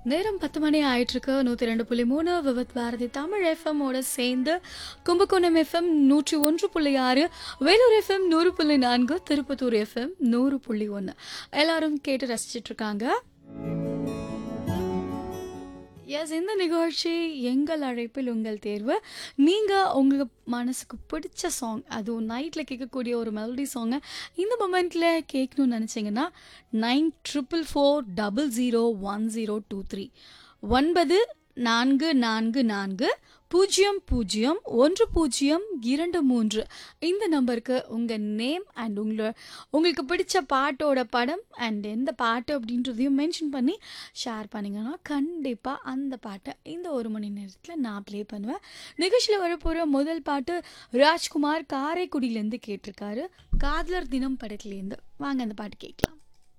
நேரம் பத்து மணி ஆயிட்டிருக்கு நூற்றி ரெண்டு புள்ளி மூணு விவத் பாரதி தமிழ் எஃப்எம்மோட சேர்ந்து கும்பகோணம் எஃப்எம் நூற்றி ஒன்று புள்ளி ஆறு வேலூர் எஃப்எம் நூறு புள்ளி நான்கு திருப்பத்தூர் எஃப்எம் நூறு புள்ளி ஒன்று எல்லாரும் கேட்டு ரசிச்சிட்டு இருக்காங்க எஸ் இந்த நிகழ்ச்சி எங்கள் அழைப்பில் உங்கள் தேர்வு நீங்கள் உங்களுக்கு மனசுக்கு பிடிச்ச சாங் அதுவும் நைட்டில் கேட்கக்கூடிய ஒரு மெலடி சாங்கை இந்த மொமெண்ட்டில் கேட்கணும்னு நினச்சிங்கன்னா nine triple four double zero one zero two three ஒன்பது நான்கு நான்கு நான்கு பூஜ்ஜியம் பூஜ்ஜியம் ஒன்று பூஜ்ஜியம் இரண்டு மூன்று இந்த நம்பருக்கு உங்கள் நேம் அண்ட் உங்களோட உங்களுக்கு பிடிச்ச பாட்டோட படம் அண்ட் எந்த பாட்டு அப்படின்றதையும் மென்ஷன் பண்ணி ஷேர் பண்ணிங்கன்னா கண்டிப்பாக அந்த பாட்டை இந்த ஒரு மணி நேரத்தில் நான் ப்ளே பண்ணுவேன் நிகழ்ச்சியில் வரப்போகிற முதல் பாட்டு ராஜ்குமார் காரைக்குடியிலேருந்து கேட்டிருக்காரு காதலர் தினம் படத்துலேருந்து வாங்க அந்த பாட்டு கேட்கலாம்